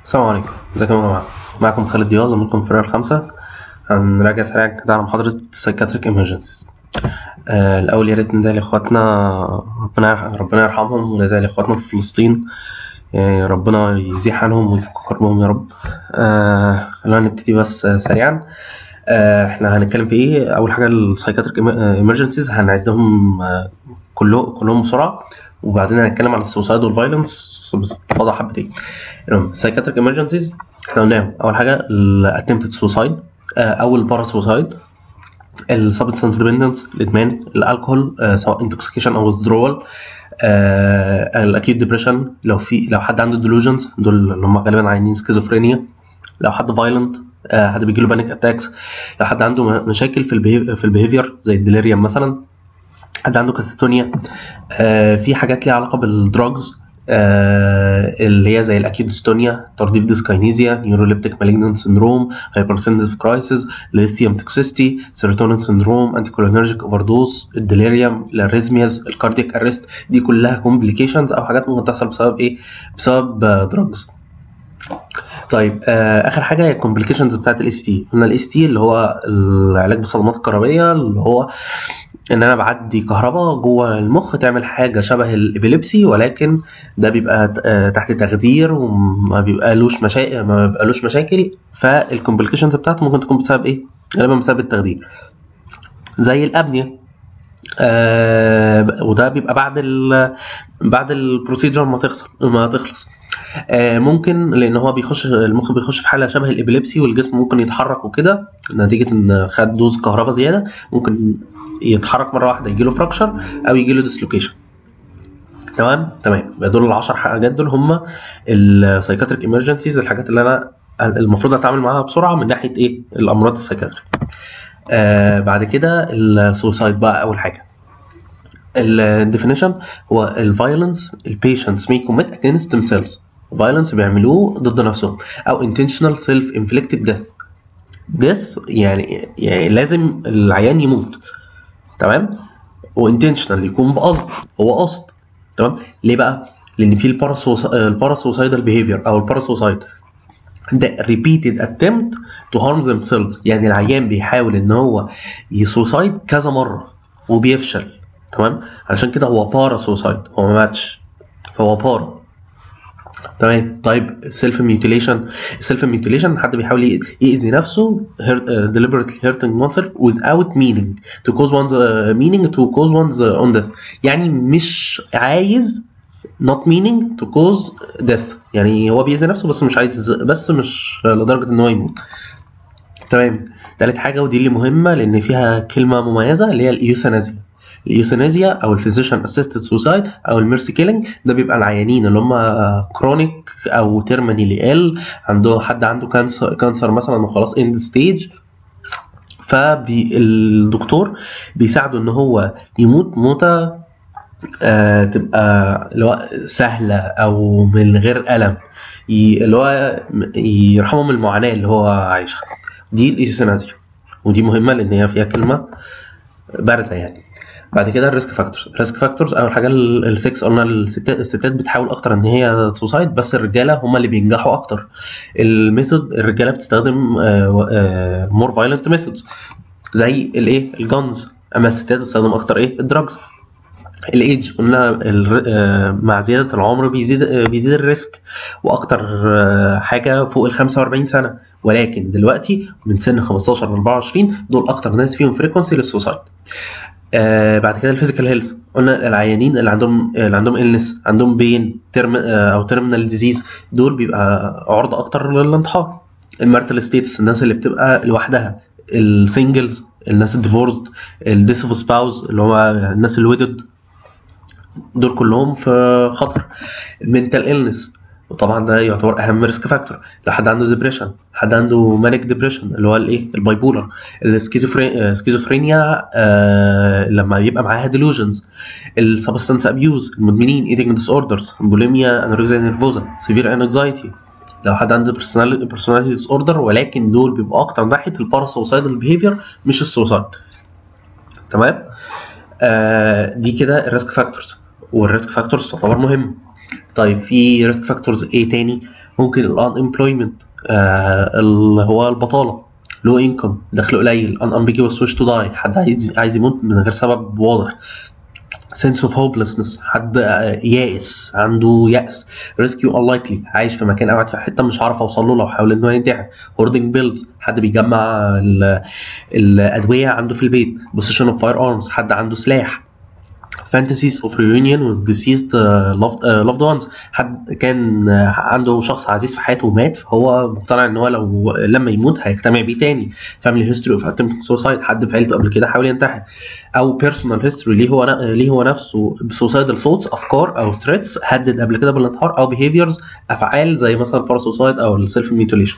السلام عليكم ازيكم يا جماعه معكم خالد دياز ومنكم فريق الخمسة هنراجع سريعا كده على محاضرة Psychiatric Emergencies آه الأول يا ريت ندعي لإخواتنا ربنا يرح- ربنا يرحمهم وندعي لإخواتنا في فلسطين آه ربنا يزيح عنهم ويفك كربهم يا رب آه خلينا نبتدي بس آه سريعا آه احنا هنتكلم في ايه أول حاجة السايكاتريك emergencies هنعدهم آه كله كلهم بسرعة وبعدين هنتكلم عن السوسايد والفايلنس باستفاضة حبتين سايكاتريك emergencies احنا قلناهم اول حاجه الاتمتد سوسايد او الباراسوسايد السبستانس ديبندنس الادمان الالكحول آه، سواء انتوكسيكيشن او withdrawal الاكيوت ديبريشن لو في لو حد عنده ديلوجنز دول اللي هم غالبا عيانين سكيزوفرينيا لو حد فايلنت حد بيجيله بانيك اتاكس لو حد عنده م- مشاكل في البيهي- في البيهيفير زي الديليريوم مثلا حد عنده كاتاتونيا آه، في حاجات ليها علاقه بالدراجز آه، اللي هي زي الاكيد ديستونيا ترديف ديسكاينيزيا نيوروليبتيك مالجنت سندروم هايبرسنسيف كرايسيس ليثيوم توكسيستي سيروتونين سندروم انتي كولينرجيك اوفر دوز الديليريوم الاريزمياز الكاردياك ارست دي كلها كومبليكيشنز او حاجات ممكن تحصل بسبب ايه بسبب دراجز طيب آه اخر حاجه هي الكومبليكيشنز بتاعت الاس تي قلنا الاس تي اللي هو العلاج بالصدمات الكهربائيه اللي هو ان انا بعدي كهرباء جوه المخ تعمل حاجه شبه الابيليبسي ولكن ده بيبقى آه، تحت تخدير وما بيبقالوش مشاكل ما بيبقالوش مشاكل فالكومبليكيشنز بتاعته ممكن تكون بسبب ايه؟ غالبا بسبب التخدير زي الابنيا آه وده بيبقى بعد ال بعد البروسيجر ما تخلص ما تخلص آه ممكن لان هو بيخش المخ بيخش في حاله شبه الابيليبسي والجسم ممكن يتحرك وكده نتيجه ان خد دوز كهرباء زياده ممكن يتحرك مره واحده يجيله فراكشر او يجيله ديسلوكيشن تمام تمام يبقى دول العشر حاجات دول هم السايكاتريك ايمرجنسيز الحاجات اللي انا المفروض اتعامل معاها بسرعه من ناحيه ايه الامراض السايكاتريك آه بعد كده السوسايد بقى اول حاجه الديفينيشن هو الفايلنس البيشنتس may commit against themselves violence بيعملوه ضد نفسهم او intentional self inflicted death death يعني, يعني لازم العيان يموت تمام وانتشنال يكون بقصد هو قصد تمام ليه بقى لان في الباراسوسايدال بيهيفير او الباراسوسايد ده repeated attempt to harm themselves يعني العيان بيحاول ان هو يسوسايد كذا مره وبيفشل تمام علشان كده هو باراسوسايد هو ما ماتش فهو بارا تمام طيب سيلف ميوتيليشن السيلف ميوتيليشن حد بيحاول ي- يأذي نفسه hurt- uh, deliberately hurting oneself without meaning to cause one's uh, meaning to cause one's uh, own death يعني مش عايز not meaning to cause death يعني هو بيأذي نفسه بس مش عايز بس مش لدرجة ان هو يموت تمام تالت حاجة ودي اللي مهمة لأن فيها كلمة مميزة اللي هي الإيوثانازيا الإيوثانازيا أو الفيزيشن أسيستد سوسايد أو الميرسي كيلينج ده بيبقى العيانين اللي هم كرونيك أو تيرمينالي ال عنده حد عنده كانسر كانسر مثلا وخلاص اند ستيج فالدكتور بيساعده ان هو يموت موتة آه تبقى اللي هو سهلة أو من غير ألم ي- اللي هو يرحمه من المعاناة اللي هو عايشها دي الإيوثانازيا ودي مهمة لأن هي فيها كلمة بارزة يعني بعد كده الريسك فاكتورز الريسك فاكتورز اول حاجه ال- السكس قلنا الستات الستات بتحاول اكتر ان هي سوسايد بس الرجاله هم اللي بينجحوا اكتر الميثود الرجاله بتستخدم مور فايلنت ميثودز زي الايه الجانز اما الستات بتستخدم اكتر ايه الدراجز الايدج قلنا ال- آه، مع زياده العمر بيزيد آه، بيزيد الريسك واكتر آه، حاجه فوق ال 45 سنه ولكن دلوقتي من سن 15 ل 24 دول اكتر ناس فيهم فريكونسي للسوسايد آه بعد كده الفيزيكال هيلث قلنا العيانين اللي عندهم اللي عندهم النس عندهم بين ترم آه او تيرمينال ديزيز دول بيبقى عرضه اكتر للانتحار المارتل ستيتس الناس اللي بتبقى لوحدها السنجلز الناس الديفورسد الديس اوف سباوز اللي هو الناس الويدد دول كلهم في خطر المنتال النس وطبعا ده يعتبر اهم ريسك فاكتور لو حد عنده ديبريشن حد عنده مانيك ديبريشن اللي هو الايه البايبولر السكيزوفرينيا آه لما يبقى معاها ديلوجنز السبستانس ابيوز المدمنين ايتنج ديس اوردرز بوليميا انوركسيا نيرفوزا سيفير انكزايتي لو حد عنده بيرسوناليتي ديس اوردر ولكن دول بيبقوا اكتر ناحيه الباراسوسايدال بيهيفير مش السوسايد تمام آه دي كده الريسك فاكتورز والريسك فاكتورز تعتبر مهم طيب في ريسك فاكتورز ايه تاني ممكن الان امبلويمنت اللي هو البطاله لو انكم دخل قليل ان ambiguous wish to die حد عايز عايز يموت من غير سبب واضح sense of hopelessness حد آه، يائس عنده يأس rescue unlikely عايش في مكان قاعد في حته مش عارف اوصل له لو حاول انه ينتحر hoarding bills حد بيجمع ال- الادويه عنده في البيت possession of firearms حد عنده سلاح fantasies of reunion with deceased uh, loved, uh, loved ones حد كان uh, عنده شخص عزيز في حياته ومات فهو مقتنع ان هو لو لما يموت هيجتمع بيه تاني family history of attempting suicide حد في عيلته قبل كده حاول ينتحر او personal history ليه هو ن- ليه هو نفسه suicidal thoughts افكار او threats هدد قبل كده بالانتحار او behaviors افعال زي مثلا parasocide او السيلف mutilation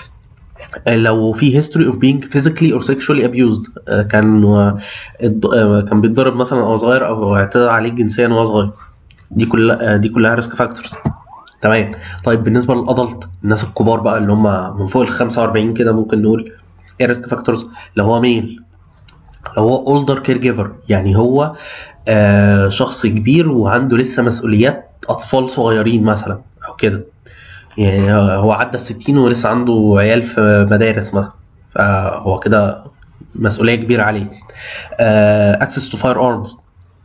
لو في history of being physically or sexually abused آه، كان آه، اتض- آه، كان بيتضرب مثلا وهو صغير او اعتدى عليه جنسيا وهو صغير دي كلها آه، دي كلها ريسك فاكتورز تمام طيب بالنسبه للادلت الناس الكبار بقى اللي هم من فوق ال 45 كده ممكن نقول ايه ريسك فاكتورز لو هو ميل لو هو اولدر كير جيفر يعني هو آه شخص كبير وعنده لسه مسؤوليات اطفال صغيرين مثلا او كده يعني هو عدى الستين ولسه عنده عيال في مدارس مثلا فهو كده مسؤولية كبيرة عليه اكسس تو فاير ارمز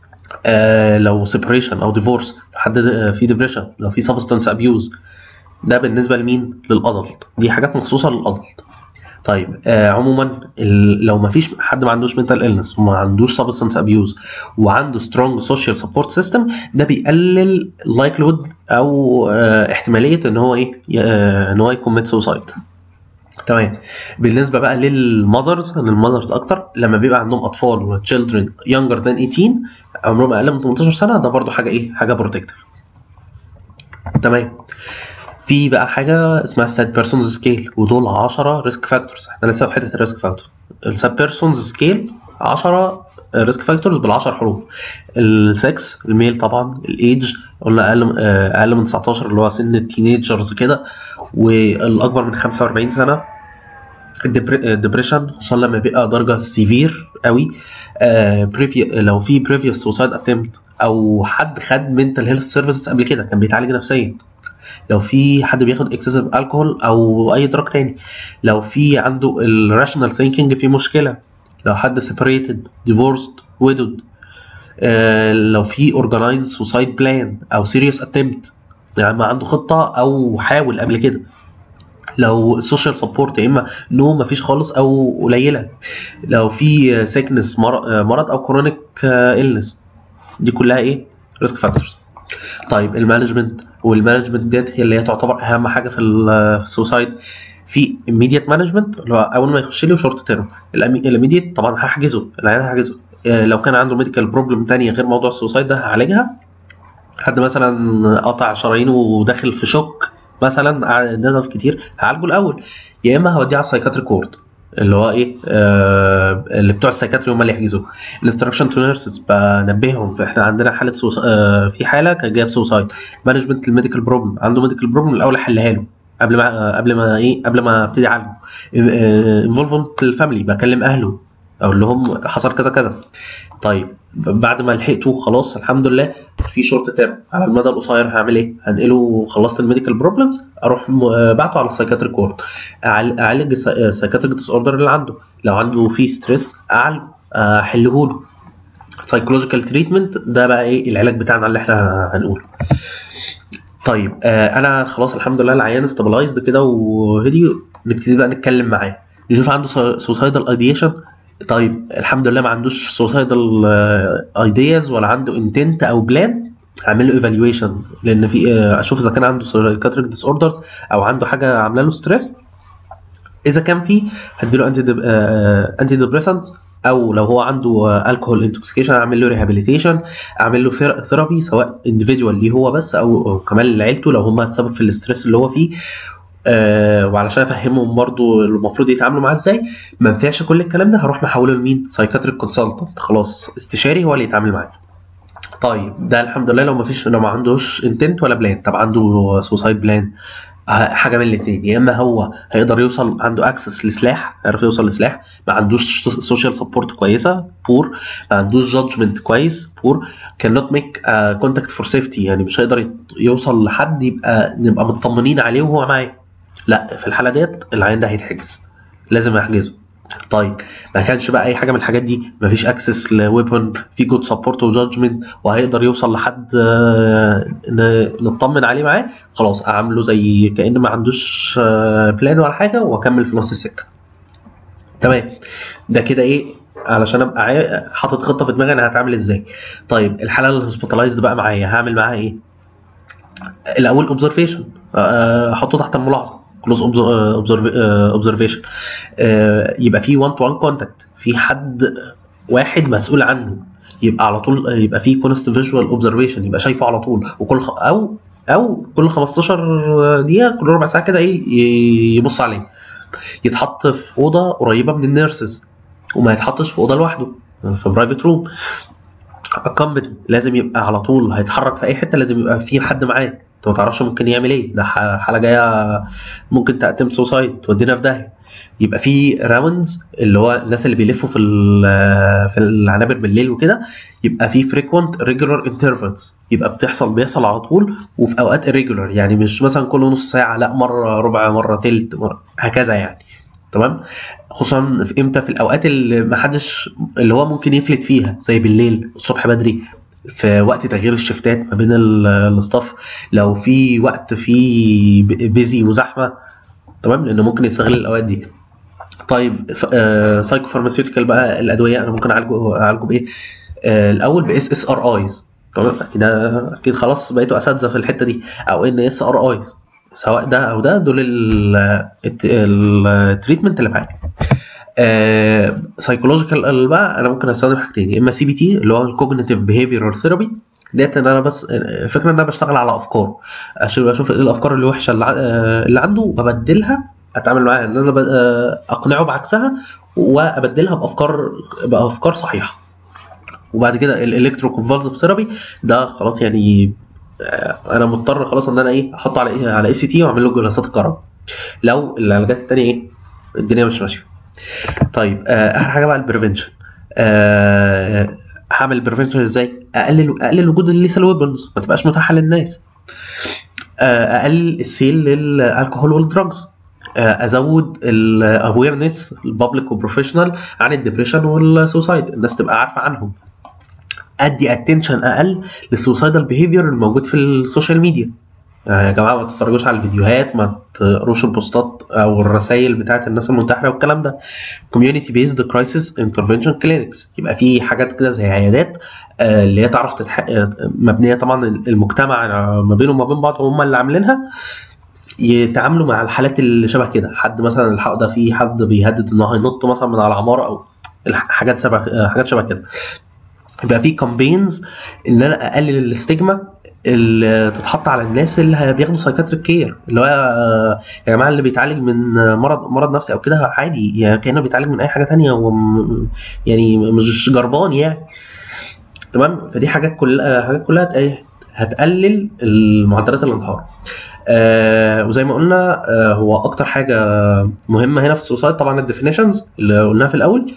لو سيبريشن او ديفورس حد في ديبريشن لو في سبستانس ابيوز ده بالنسبة لمين؟ للادلت دي حاجات مخصوصة للادلت طيب آه عموما ال- لو ما فيش حد ما عندوش mental illness وما عندوش substance abuse وعنده strong social support system ده بيقلل likelihood او آه احتماليه ان هو ايه ي- آه ان هو يكون سوسايد تمام بالنسبه بقى للمذرز للمذرز اكتر لما بيبقى عندهم اطفال و children younger than 18 عمرهم اقل من 18 سنه ده برضو حاجه ايه حاجه بروتكتيف تمام في بقى حاجه اسمها الساد بيرسونز سكيل ودول 10 ريسك فاكتورز احنا لسه في حته الريسك فاكتور الساد بيرسونز سكيل 10 ريسك فاكتورز بال10 حروف السكس الميل طبعا الايدج قلنا اقل آه، اقل من 19 اللي هو سن التينيجرز كده والاكبر من 45 سنه الدبريشن خصوصا لما بيبقى درجه سيفير قوي آه بريفي لو في بريفيوس سوسايد اتمت او حد خد منتال هيلث سيرفيسز قبل كده كان بيتعالج نفسيا لو في حد بياخد اكسسيف الكحول او اي دراج تاني لو في عنده الراشونال ثينكينج في مشكله لو حد سيبريتد ديفورست ويدود لو في اورجنايز سوسايد بلان او سيريس اتمت يعني ما عنده خطه او حاول قبل كده لو السوشيال سبورت يا اما نو مفيش خالص او قليله لو في سيكنس مرض او كرونيك النس دي كلها ايه ريسك فاكتورز طيب المانجمنت والمانجمنت ديت هي اللي هي تعتبر اهم حاجه في ال- في السوسايد في immediate مانجمنت اللي هو اول ما يخش لي وشورت تيرم الاميديت طبعا هحجزه العيان هحجزه آه، لو كان عنده ميديكال بروبلم تانية غير موضوع السوسايد ده هعالجها حد مثلا قطع شرايينه وداخل في شوك مثلا قعد- نزف كتير هعالجه الاول يا اما هوديه على السايكاتريك وورد اللي هو ايه آه اللي بتوع السايكاتري هم اللي يحجزوه الانستراكشن تو نيرسز بنبههم احنا عندنا حاله سوس... آه في حاله كان جايب سوسايد مانجمنت الميديكال بروبلم عنده ميديكال بروبلم الاول احلها له قبل ما آه قبل ما ايه قبل ما ابتدي اعالجه انفولفمنت الفاميلي بكلم اهله اقول لهم حصل كذا كذا طيب بعد ما لحقته خلاص الحمد لله في شورت تيرم على المدى القصير هعمل ايه؟ هنقله خلصت الميديكال بروبلمز اروح م- آه، بعته على السايكاتريك وورد أعال- اعالج السايكاتريك ديس اوردر اللي عنده لو عنده فيه ستريس اعالجه احله له سايكولوجيكال تريتمنت ده بقى ايه العلاج بتاعنا اللي احنا هنقوله طيب آه انا خلاص الحمد لله العيان استابلايزد كده وهدي نبتدي بقى نتكلم معاه نشوف عنده سوسايدال ايديشن طيب الحمد لله ما عندوش سوسايدال ايدياز ولا عنده انتنت او بلان اعمل له ايفالويشن لان في آه، اشوف اذا كان عنده سايكاتريك ديس اوردرز او عنده حاجه عامله له ستريس اذا كان في هديله انتي دب... انتي ديبريسنتس او لو هو عنده الكحول انتوكسيكيشن اعمل له ريهابيليتيشن اعمل له ثيرابي سواء انديفيدوال ليه هو بس او أو كمان لعيلته لو هم السبب في الاستريس اللي هو فيه آه وعلشان افهمهم برضو المفروض يتعاملوا معاه ازاي ما ينفعش كل الكلام ده هروح محوله لمين سايكاتريك كونسلتنت خلاص استشاري هو اللي يتعامل معاه طيب ده الحمد لله لو ما فيش لو ما عندوش انتنت ولا بلان طب عنده سوسايد بلان حاجه من الاثنين يا اما هو هيقدر يوصل عنده اكسس لسلاح يعرف يوصل لسلاح ما عندوش سوشيال سبورت كويسه بور ما عندوش جادجمنت كويس بور كان نوت ميك كونتاكت فور سيفتي يعني مش هيقدر يوصل لحد يبقى نبقى مطمنين عليه وهو معاه لا في الحاله ديت العيان ده هيتحجز لازم احجزه طيب ما كانش بقى اي حاجه من الحاجات دي ما فيش اكسس لويبون في جود سبورت وجادجمنت وهيقدر يوصل لحد آه، نطمن عليه معاه خلاص اعمله زي كان ما عندوش بلان آه، ولا حاجه واكمل في نص السكه تمام ده كده ايه علشان ابقى حاطط خطه في دماغي انا هتعمل ازاي طيب الحاله الهوسبيتالايزد بقى معايا هعمل معاها ايه الاول اوبزرفيشن آه، احطه تحت الملاحظه كلوز اوبزرفيشن يبقى في 1 تو 1 كونتاكت في حد واحد مسؤول عنه يبقى على طول يبقى في كونست فيجوال اوبزرفيشن يبقى شايفه على طول وكل خ... او او كل 15 دقيقه كل ربع ساعه كده ايه يبص عليه يتحط في اوضه قريبه من النيرسز وما يتحطش في اوضه لوحده في برايفت روم اكمبتنت لازم يبقى على طول هيتحرك في اي حته لازم يبقى في حد معاه انت ما تعرفش ممكن يعمل ايه ده حاله جايه ممكن تقدم سوسايد تودينا في داهيه يبقى في راوندز اللي هو الناس اللي بيلفوا في في العنابر بالليل وكده يبقى في فريكوينت ريجولار انترفلز يبقى بتحصل بيحصل على طول وفي اوقات ريجولار يعني مش مثلا كل نص ساعه لا مره ربع مره تلت مرة هكذا يعني تمام خصوصا في امتى في الاوقات اللي ما حدش اللي هو ممكن يفلت فيها زي بالليل الصبح بدري في وقت تغيير الشفتات ما بين الاستاف لو في وقت فيه بيزي وزحمه تمام لانه ممكن يستغل الاوقات دي طيب سايكو فارماسيوتيكال بقى الادويه انا ممكن اعالجه اعالجه بايه؟ آه الاول باس اس ار ايز تمام اكيد اكيد خلاص بقيتوا اساتذه في الحته دي او ان اس ار ايز سواء ده او ده دول التريتمنت اللي معايا سايكولوجيكال آه بقى انا ممكن استخدم حاجتين يا اما سي بي تي اللي هو الكوجنيتيف بيهيفيرال ثيرابي ديت ان انا بس فكره ان انا بشتغل على افكار عشان اشوف ايه الافكار اللي وحشه اللي, آه اللي عنده وابدلها اتعامل معاها ان انا آه اقنعه بعكسها وابدلها بافكار بافكار صحيحه وبعد كده الالكترو كونفالسيف ثيرابي ده خلاص يعني آه، انا مضطر خلاص ان انا ايه احطه على ايه على اي سي تي واعمل له جلسات الكهرباء لو العلاجات الثانيه ايه الدنيا مش ماشيه طيب آه اخر حاجه بقى البريفنشن آه هعمل البريفنشن ازاي؟ اقلل اقلل وجود الليثال ويبنز ما تبقاش متاحه للناس آه اقلل السيل للالكوهول والدراجز آه ازود الاويرنس البابليك وبروفيشنال عن الدبريشن والسوسايد الناس تبقى عارفه عنهم ادي اتنشن اقل للسوسايدال بيهيفير الموجود في السوشيال ميديا آه، يا جماعه ما تتفرجوش على الفيديوهات ما تقروش البوستات او الرسائل بتاعت الناس المنتحره والكلام ده كوميونتي بيزد كرايسيس انترفنشن كلينكس يبقى في حاجات كده زي عيادات آه، اللي هي تعرف تتح... مبنيه طبعا المجتمع ما بينهم وما بين بعض هم اللي عاملينها يتعاملوا مع الحالات اللي شبه كده حد مثلا الحق ده في حد بيهدد انه هينط مثلا من على عماره او حاجات شبه حاجات شبه كده يبقى في كامبينز ان انا اقلل الاستجما اللي تتحط على الناس اللي بياخدوا سايكاتريك كير اللي هو يا جماعه اللي بيتعالج من مرض مرض نفسي او كده عادي يعني كانه بيتعالج من اي حاجه تانية وم يعني مش جربان يعني تمام فدي حاجات كلها حاجات كلها هتقلل المعدلات الانتحار آه وزي ما قلنا آه هو اكتر حاجه مهمه هنا في السوسايد طبعا الديفينيشنز اللي قلناها في الاول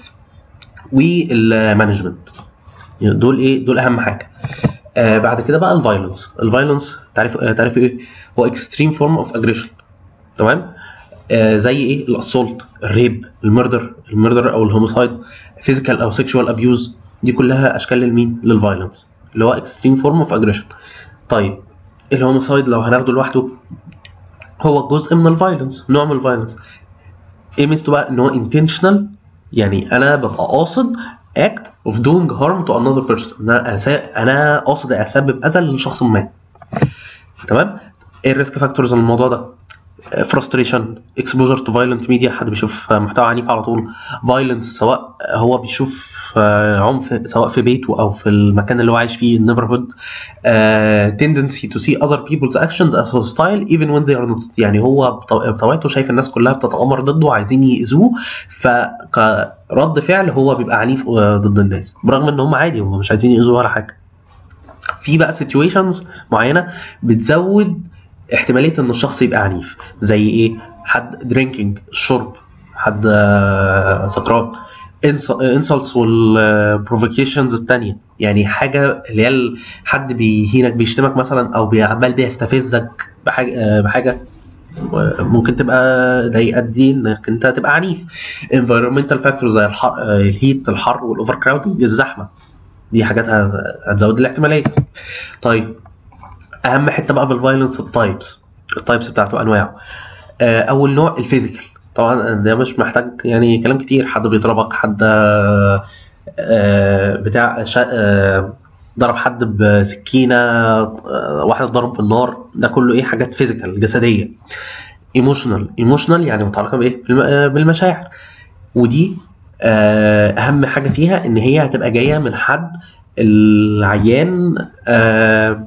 والمانجمنت دول ايه دول اهم حاجه آه بعد كده بقى الفايلنس الفايلنس تعرف آه تعرف ايه هو اكستريم فورم اوف اجريشن تمام آه زي ايه الاسولت الريب المردر المردر او الهوميسايد فيزيكال او سيكشوال ابيوز دي كلها اشكال للمين للفايلنس اللي هو اكستريم فورم اوف اجريشن طيب الهوميسايد لو هناخده لوحده هو جزء من الفايلنس نوع من الفايلنس ايه ميزته بقى ان هو انتشنال يعني انا ببقى قاصد act of doing harm to another person انا أسا... انا قاصد اسبب اذى لشخص ما تمام ايه الريسك فاكتورز الموضوع ده فرستريشن اكسبوجر تو فايلنت ميديا حد بيشوف محتوى عنيف على طول فايلنس سواء هو بيشوف عنف سواء في بيته او في المكان اللي هو عايش فيه النيبرهود تندنسي تو سي اذر بيبلز اكشنز از هوستايل ايفن وين ذي ار نوت يعني هو بطبيعته شايف الناس كلها بتتامر ضده وعايزين يأذوه فكرد فعل هو بيبقى عنيف ضد الناس برغم ان هم عادي هم مش عايزين يأذوه ولا حاجه في بقى سيتويشنز معينه بتزود احتماليه ان الشخص يبقى عنيف زي ايه حد درينكينج الشرب حد آه، سكران انسلتس والبروفوكيشنز التانية يعني حاجة اللي هي ال- حد بيهينك بيشتمك مثلا او عمال بيستفزك بحاجة آه، بحاجة ممكن تبقى ده يؤدي انك انت تبقى عنيف environmental factors زي الحر آه، الهيت الحر والاوفر كراودنج الزحمه دي حاجات ه- هتزود الاحتماليه طيب اهم حته بقى في الفايلنس التايبس التايبس بتاعته انواعه آه، اول نوع الفيزيكال طبعا ده مش محتاج يعني كلام كتير حد بيضربك حد آه، آه، بتاع شا- آه، ضرب حد بسكينه آه، واحد ضرب بالنار ده كله ايه حاجات فيزيكال جسديه ايموشنال ايموشنال يعني متعلقه بايه بالم- آه، بالمشاعر ودي آه، اهم حاجه فيها ان هي هتبقى جايه من حد العيان آه،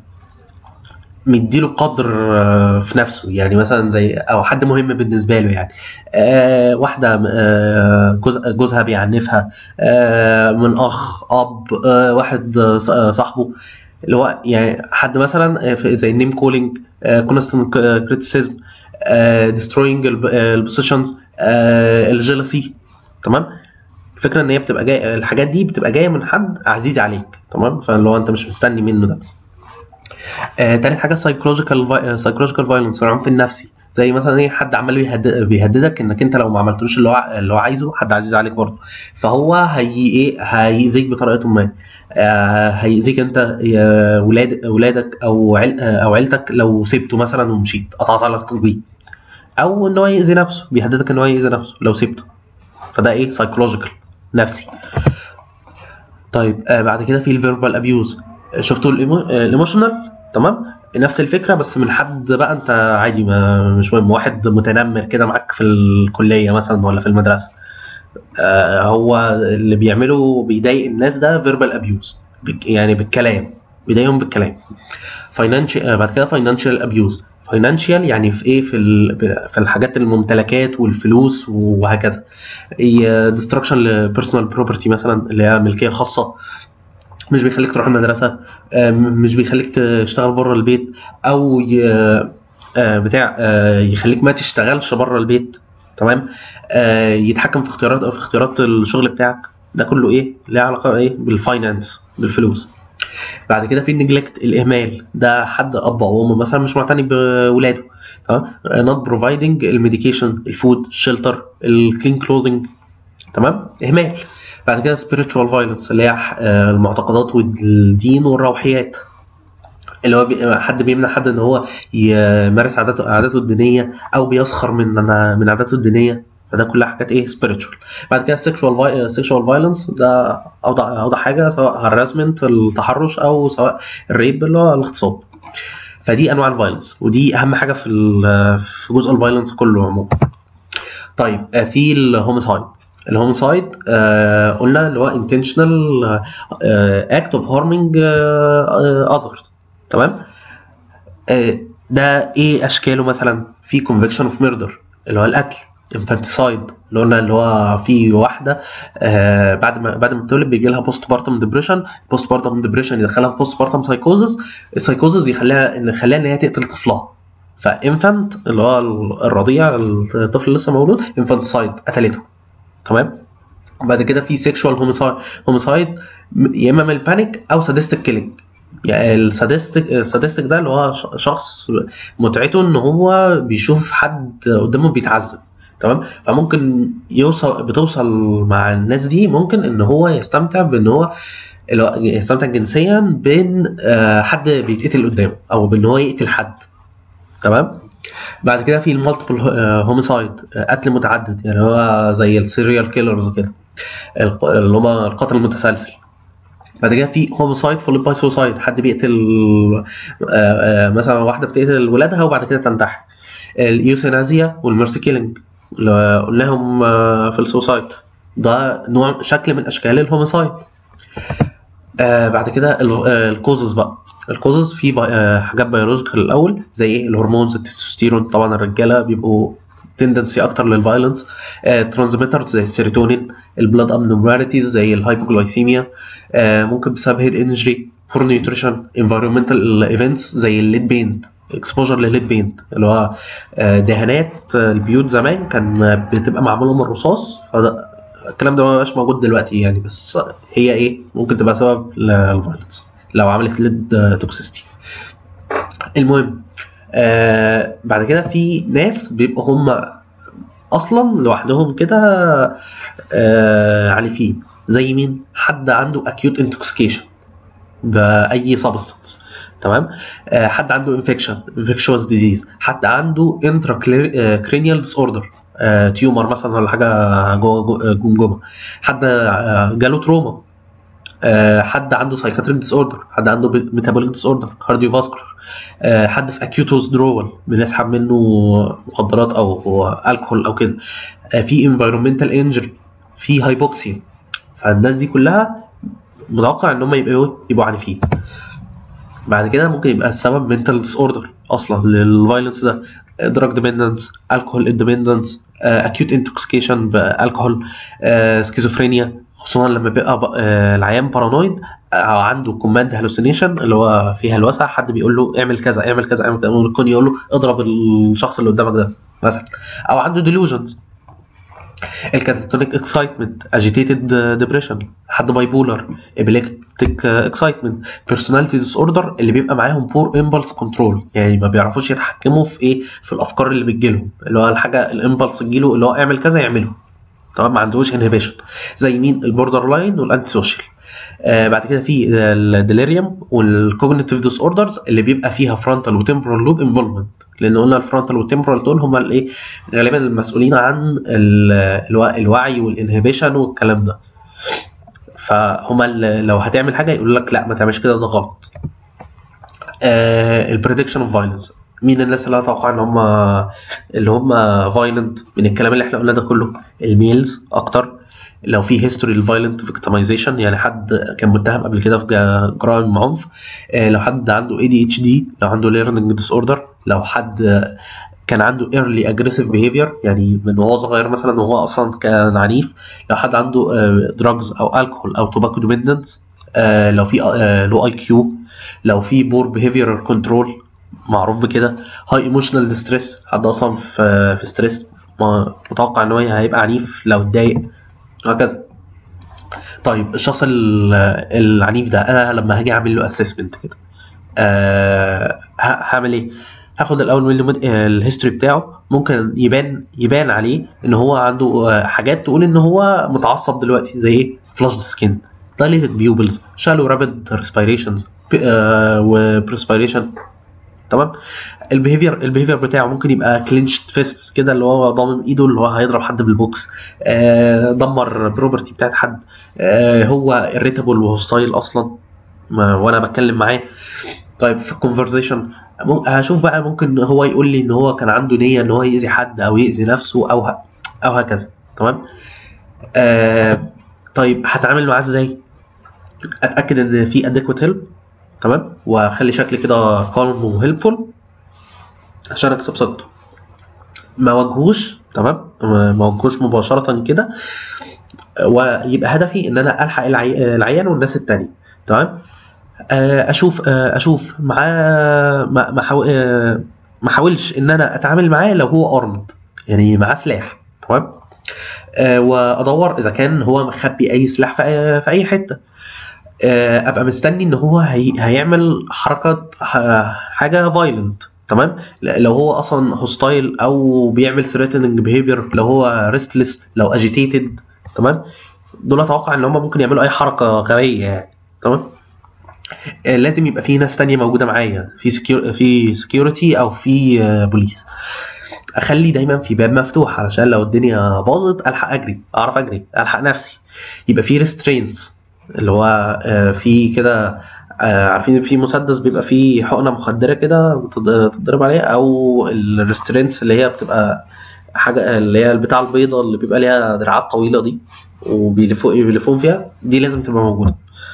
مديله قدر آه، في نفسه يعني مثلا زي او حد مهم بالنسبه له يعني آه، واحده آه، جوز جوزها بيعنفها آه، من اخ اب آه، واحد آه، ص- آه، صاحبه اللي هو يعني حد مثلا آه، في- زي النيم كولينج كونستنت كريتيسيزم ديستروينج البوزيشنز الجيلسي تمام الفكره ان هي بتبقى جايه الحاجات دي بتبقى جايه من حد عزيز عليك تمام فاللي هو انت مش مستني منه ده آه، تالت حاجه سايكولوجيكال سايكولوجيكال فايلنس العنف النفسي زي مثلا ايه حد عمال بيهدد بيهددك انك انت لو ما عملتلوش اللي هو ع- اللي هو عايزه حد عزيز عليك برضه فهو هي ايه هيأذيك بطريقه ما آه، هيأذيك انت يا ولاد ولادك او عيل آه، او عيلتك لو سبته مثلا ومشيت قطعت علاقتك بيه او ان هو يأذي نفسه بيهددك ان هو يأذي نفسه لو سبته فده ايه سايكولوجيكال نفسي طيب آه بعد كده في الفيربال ابيوز شفتوا الايموشنال تمام نفس الفكره بس من حد بقى انت عادي ما مش مهم واحد متنمر كده معاك في الكليه مثلا ولا في المدرسه آه هو اللي بيعمله بيضايق الناس ده فيربال ابيوز يعني بالكلام بيضايقهم بالكلام فاينانشال بعد كده فاينانشال ابيوز فاينانشال يعني في ايه في ال- في الحاجات الممتلكات والفلوس وهكذا ديستركشن لبيرسونال بروبرتي مثلا اللي هي ملكيه خاصه مش بيخليك تروح المدرسه آه، مش بيخليك تشتغل بره البيت او ي... آه، بتاع آه، يخليك ما تشتغلش بره البيت تمام آه، يتحكم في اختيارات في اختيارات الشغل بتاعك ده كله ايه ليه علاقه ايه بالفاينانس بالفلوس بعد كده في النجلكت الاهمال ده حد اب او ام مثلا مش معتني بولاده تمام نوت بروفايدنج الميديكيشن الفود الشلتر الكلين كلوزنج تمام اهمال بعد كده spiritual violence اللي هي آه، المعتقدات والدين والروحيات اللي هو بي- حد بيمنع حد ان هو يمارس عاداته عاداته الدينيه او بيسخر من من عاداته الدينيه فده كلها حاجات ايه spiritual بعد كده sexual vi- sexual violence ده اوضح اوضح حاجه سواء harassment التحرش او سواء الريب اللي هو الاغتصاب فدي انواع الفايلنس ودي اهم حاجه في ال- في جزء الفايلنس كله عموما طيب آه، في الهوميسايد الهوميسايد آه قلنا اللي هو intentional آه act of harming آه آه others تمام آه ده ايه اشكاله مثلا في conviction of murder اللي هو القتل infanticide اللي قلنا اللي هو في واحده آه بعد ما بعد ما بتولد بيجي لها بوست بارتم ديبريشن بوست بارتم ديبريشن يدخلها في بوست بارتم سايكوزس السايكوزس يخليها ان يخليها ان هي تقتل طفلها فانفانت اللي هو الرضيع الطفل اللي لسه مولود انفانتسايد قتلته تمام بعد كده في سيكشوال هوميسايد يا اما من البانيك او سادستيك كيلينج يعني السادستيك السادستيك ده اللي هو ش- شخص متعته ان هو بيشوف حد قدامه بيتعذب تمام فممكن يوصل بتوصل مع الناس دي ممكن ان هو يستمتع بان هو اللي هو يستمتع جنسيا بين آه، حد بيتقتل قدامه او بان هو يقتل حد تمام بعد كده في المالتيبل هوميسايد قتل متعدد يعني هو زي السيريال كيلرز كده الق- اللي هم القتل المتسلسل بعد كده في هوميسايد فولد باي سوسايد حد بيقتل آه، آه، مثلا واحده بتقتل ولادها وبعد كده تنتحر الايوثانازيا والميرسي كيلينج اللي قلناهم آه، في السوسايد ده نوع شكل من اشكال الهوميسايد آه بعد كده ال- آه، الكوزز بقى الكوزز في بي- آه حاجات بيولوجيكال الاول زي ايه الهرمونز التستوستيرون طبعا الرجاله بيبقوا تندنسي اكتر للفايلنس ترانسميترز زي السيروتونين البلاد ابنورماليتيز زي الهايبوجلايسيميا آه ممكن بسبب هيد انجري بور نيوتريشن انفيرمنتال ايفنتس زي الليد بيند اكسبوجر لليد بينت اللي هو آه، دهانات البيوت زمان كان بتبقى معموله من الرصاص فده الكلام ده ما بقاش موجود دلوقتي يعني بس هي ايه ممكن تبقى سبب للفايلنس لو عملت ليد توكسيستي المهم آه بعد كده في ناس بيبقوا هم اصلا لوحدهم كده آه عنيفين زي مين حد عنده acute intoxication باي سبستانس تمام آه حد عنده انفكشن انفكشوس ديزيز حد عنده انتراكرينيال ديس اوردر تيومر مثلا ولا حاجه جوه جمجمه حد آه، جاله تروما آه، حد عنده سايكاتريك ديس اوردر حد عنده ميتابوليك ديس اوردر كارديو فاسكولار حد في اكيوت ويزدرول بنسحب منه مخدرات او الكحول او كده آه، في انفيرومنتال انجري في هايبوكسيا فالناس دي كلها متوقع ان هم يبقوا يبقوا عنيفين بعد كده ممكن يبقى السبب منتال ديس اوردر اصلا للفايلنس ده دراج ديبندنس الكحول اندبندنس اكيوت انتوكسيكيشن بالكحول سكيزوفرينيا خصوصا لما بيبقى ب- آه، العيان بارانويد او عنده كوماند هلوسينيشن اللي هو فيه هلوسه حد بيقول له اعمل كذا اعمل كذا اعمل كذا ممكن يقول له اضرب الشخص اللي قدامك ده مثلا او عنده ديلوجنز الكاتاتونيك اكسايتمنت اجيتيتد ديبريشن حد باي بولر ابيليكتيك اكسايتمنت بيرسوناليتي ديس اوردر اللي بيبقى معاهم بور امبلس كنترول يعني ما بيعرفوش يتحكموا في ايه في الافكار اللي بتجيلهم اللي هو الحاجه الامبلس تجيله اللي هو اعمل كذا يعمله تمام ما عندهوش انهبيشن زي مين البوردر لاين والانتي سوشيال آه بعد كده في الديليريوم والكوجنيتيف ديس اوردرز اللي بيبقى فيها فرونتال وتمبرال لوب انفولفمنت لان قلنا الفرونتال والتمبرال دول هم الايه غالبا المسؤولين عن ال- الوع- الوعي والانهبيشن والكلام ده فهم لو هتعمل حاجه يقول لك لا ما تعملش كده ده غلط البريدكشن اوف فايلنس مين الناس اللي اتوقع ان هم اللي هم فايلنت من الكلام اللي احنا قلنا ده كله الميلز اكتر لو في هيستوري الفايلنت فيكتمايزيشن يعني حد كان متهم قبل كده في جا- جرائم عنف آه، لو حد عنده اي دي اتش دي لو عنده ليرنينج ديس اوردر لو حد آه، كان عنده ايرلي اجريسيف بيهيفير يعني من وهو صغير مثلا وهو اصلا كان عنيف لو حد عنده دراجز او الكحول او توباكو ديبندنس لو في لو اي كيو لو في بور بيهيفير كنترول معروف بكده هاي ايموشنال ديستريس حد اصلا في في ستريس متوقع ان هو هيبقى عنيف لو اتضايق وهكذا طيب الشخص ال- العنيف ده انا لما هاجي اعمل له اسسمنت كده أه ه- هعمل ايه؟ هاخد الاول من المد- آه، الهيستوري بتاعه ممكن يبان يبان عليه ان هو عنده آه، حاجات تقول ان هو متعصب دلوقتي زي ايه؟ فلاش سكين dilated بيوبلز شالو رابيد ريسبيريشنز وبريسبيريشن تمام البيهيفير البيهيفير بتاعه ممكن يبقى كلينشد فيست كده اللي هو ضامم ايده اللي هو هيضرب حد بالبوكس آه دمر بروبرتي بتاعت حد آه هو irritable وهوستايل اصلا ما وانا بتكلم معاه طيب في الكونفرزيشن هشوف بقى ممكن هو يقول لي ان هو كان عنده نيه ان هو يأذي حد او يأذي نفسه او ه... او هكذا تمام آه طيب هتعامل معاه ازاي اتاكد ان في adequate help تمام واخلي شكلي كده calm وهيلبفول عشان اكسب ثقته ما واجهوش تمام ما ما واجهوش مباشره كده ويبقى هدفي ان انا الحق العي... العيان والناس التانية تمام آه، اشوف آه، اشوف معاه ما ما حاول- آه، ما حاولش ان انا اتعامل معاه لو هو ارمد يعني معاه سلاح تمام آه، وادور اذا كان هو مخبي اي سلاح في أي- في اي حته آه، ابقى مستني ان هو هي... هيعمل حركه ح- حاجه فايلنت تمام ل- لو هو اصلا هوستايل او بيعمل ثريتنج بيهيفير لو هو ريستلس لو اجيتيتد تمام دول اتوقع ان هم ممكن يعملوا اي حركه غبيه يعني تمام آه، لازم يبقى في ناس تانية موجودة معايا في سكيور في سكيورتي او في آه، بوليس اخلي دايما في باب مفتوح علشان لو الدنيا باظت الحق اجري اعرف اجري الحق نفسي يبقى في ريسترينز اللي هو آه، في كده آه، عارفين في مسدس بيبقى فيه حقنه مخدره كده بتض- بتضرب عليها او الريسترينز اللي هي بتبقى حاجه اللي هي البتاع البيضه اللي بيبقى ليها دراعات طويله دي وبيلفوا بيلفون فيها دي لازم تبقى موجوده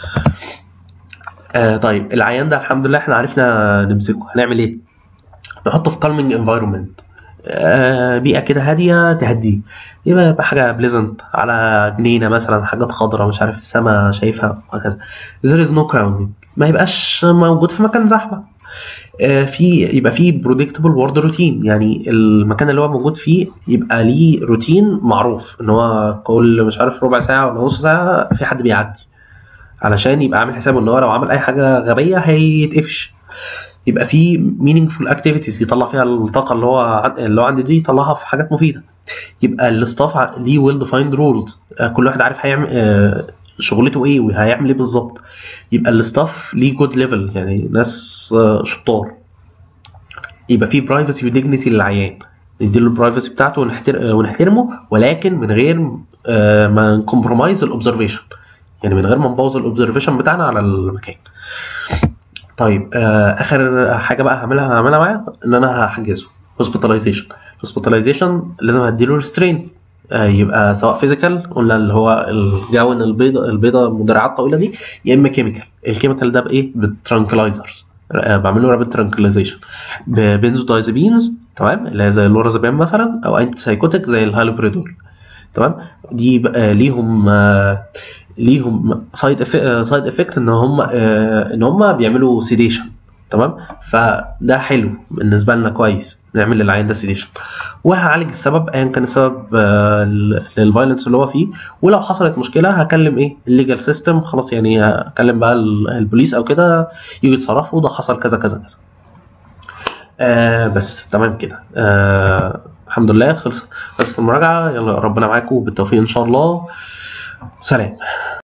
آه طيب العيان ده الحمد لله احنا عرفنا نمسكه هنعمل ايه؟ نحطه في كالمنج انفايرمنت آه بيئه كده هاديه تهديه يبقى يبقى حاجه بليزنت على جنينه مثلا حاجات خضراء مش عارف السما شايفها وهكذا there is no crowding ما يبقاش موجود في مكان زحمه آه، في يبقى في برودكتبل وورد روتين يعني المكان اللي هو موجود فيه يبقى ليه روتين معروف ان هو كل مش عارف ربع ساعه ولا نص ساعه في حد بيعدي علشان يبقى عامل حسابه ان هو لو عمل اي حاجه غبيه هيتقفش يبقى في meaningful activities يطلع فيها الطاقه اللي هو عن- اللي هو عنده دي يطلعها في حاجات مفيده يبقى الستاف ع- ليه ويل ديفايند رولز كل واحد عارف هيعمل آه، شغلته ايه وهيعمل ايه بالظبط يبقى الستاف ليه جود ليفل يعني ناس آه، شطار يبقى في برايفسي وديجنتي للعيان نديله البرايفسي بتاعته ونحتر... آه، ونحترمه ولكن من غير آه، ما نكمبرومايز الاوبزرفيشن يعني من غير ما نبوظ الاوبزرفيشن بتاعنا على المكان طيب آه اخر حاجه بقى هعملها هعملها معاه ان انا هحجزه هوسبيتاليزيشن هوسبيتاليزيشن لازم هديله ريسترين آه يبقى سواء فيزيكال قلنا اللي هو الجون البيضه البيضه المدرعات الطويله دي يا اما كيميكال الكيميكال ده بايه بالترانكلايزرز آه بعمل له رابid ترانكلايزيشن ببنزودايزابينز تمام اللي هي زي اللورازابين مثلا او انتي سايكوتيك زي الهالوبريدول تمام دي بقى ليهم آه ليهم سايد سايد افكت ان هم آه ان هم بيعملوا سيديشن تمام فده حلو بالنسبه لنا كويس نعمل للعيان ده سيديشن وهعالج السبب ايا كان السبب آه للفايلنس اللي هو فيه ولو حصلت مشكله هكلم ايه الليجال سيستم خلاص يعني هكلم بقى ال- البوليس او كده يجوا يتصرفوا ده حصل كذا كذا كذا آه بس تمام كده آه الحمد لله خلصت خلصت المراجعه يلا ربنا معاكم بالتوفيق ان شاء الله سلام